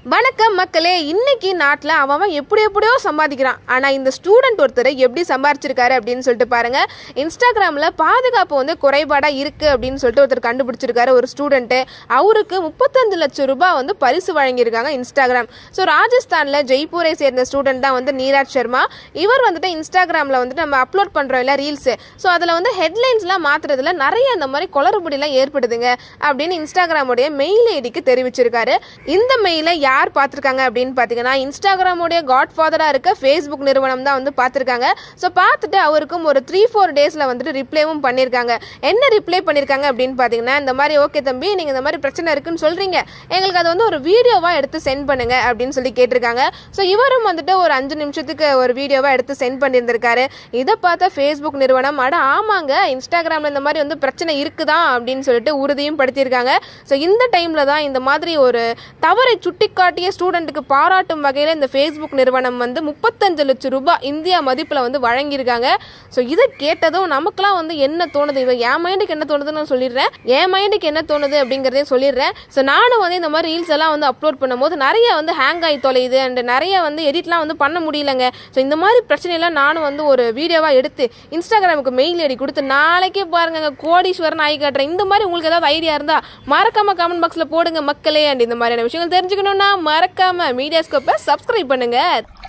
வணக்கம் மக்களே இன்னைக்கு நாட்டில் அவன் அவன் எப்படி எப்படியோ சம்பாதிக்கிறான் ஆனால் இந்த ஸ்டூடெண்ட் ஒருத்தர் எப்படி சம்பாரிச்சிருக்காரு அப்படின்னு சொல்லிட்டு பாருங்க இன்ஸ்டாகிராமில் பாதுகாப்பு வந்து குறைபாடாக இருக்குது அப்படின்னு சொல்லிட்டு ஒருத்தர் கண்டுபிடிச்சிருக்காரு ஒரு ஸ்டூடெண்ட்டு அவருக்கு முப்பத்தஞ்சு லட்சம் ரூபாய் வந்து பரிசு வழங்கியிருக்காங்க இன்ஸ்டாகிராம் ஸோ ராஜஸ்தானில் ஜெய்ப்பூரை சேர்ந்த ஸ்டூடெண்ட் தான் வந்து நீராஜ் சர்மா இவர் வந்துட்டு இன்ஸ்டாகிராமில் வந்துட்டு நம்ம அப்லோட் பண்ணுறோம் இல்லை ரீல்ஸு ஸோ அதில் வந்து ஹெட்லைன்ஸ்லாம் மாற்றுறதுல நிறைய இந்த மாதிரி குளறுபடிலாம் ஏற்படுதுங்க அப்படின்னு இன்ஸ்டாகிராமுடைய மெயில் ஐடிக்கு தெரிவிச்சிருக்காரு இந்த மெயிலை யார் பார்த்துருக்காங்க அப்படின்னு பார்த்தீங்கன்னா இன்ஸ்டாகிராமுடைய காட் ஃபாதராக இருக்க ஃபேஸ்புக் நிறுவனம் தான் வந்து பார்த்துருக்காங்க ஸோ பார்த்துட்டு அவருக்கும் ஒரு த்ரீ ஃபோர் டேஸில் வந்துட்டு ரிப்ளைவும் பண்ணியிருக்காங்க என்ன ரிப்ளை பண்ணியிருக்காங்க அப்படின்னு பார்த்தீங்கன்னா இந்த மாதிரி ஓகே தம்பி நீங்கள் இந்த மாதிரி பிரச்சனை இருக்குன்னு சொல்கிறீங்க எங்களுக்கு அதை வந்து ஒரு வீடியோவாக எடுத்து சென்ட் பண்ணுங்க அப்படின்னு சொல்லி கேட்டிருக்காங்க ஸோ இவரும் வந்துட்டு ஒரு அஞ்சு நிமிஷத்துக்கு ஒரு வீடியோவாக எடுத்து சென்ட் பண்ணியிருந்திருக்காரு இதை பார்த்த ஃபேஸ்புக் நிறுவனம் அட ஆமாங்க இன்ஸ்டாகிராமில் இந்த மாதிரி வந்து பிரச்சனை இருக்குதா அப்படின்னு சொல்லிட்டு உறுதியும் படுத்தியிருக்காங்க ஸோ இந்த டைமில் தான் இந்த மாதிரி ஒரு தவறை சுட்டிக்காட்டிய ஸ்டூடெண்ட்டுக்கு பாராட்டும் வகையில் இந்த ஃபேஸ்புக் நிறுவனம் வந்து முப்பத்தஞ்சு லட்சம் ரூபாய் இந்தியா மதிப்பில் வந்து வழங்கியிருக்காங்க ஸோ இதை கேட்டதும் நமக்குலாம் வந்து என்ன தோணுது இவன் என் மைண்டுக்கு என்ன தோணுதுன்னு நான் சொல்லிடுறேன் என் மைண்டுக்கு என்ன தோணுது அப்படிங்கிறதையும் சொல்லிடுறேன் ஸோ நானும் வந்து இந்த மாதிரி ரீல்ஸ் எல்லாம் வந்து அப்லோட் பண்ணும்போது நிறைய வந்து ஹேங் ஆகி தொலையுது அண்ட் நிறைய வந்து எடிட்லாம் வந்து பண்ண முடியலங்க ஸோ இந்த மாதிரி பிரச்சனையெல்லாம் நானும் வந்து ஒரு வீடியோவாக எடுத்து இன்ஸ்டாகிராமுக்கு மெயில் ஐடி கொடுத்து நாளைக்கே பாருங்க கோடீஸ்வரன் ஆகி காட்டுறேன் இந்த மாதிரி உங்களுக்கு ஏதாவது ஐடியா இருந்தா மறக்காம கமெண்ட் பாக்ஸில் போடுங்க மக்களே அண்ட் இந்த மாதிரியான விஷயங்கள் தெரிஞ்சுக்கணும்னா மறக்காம மீடியாஸ்கோப்பை சப்ஸ்கிரைப் பண்ணுங்க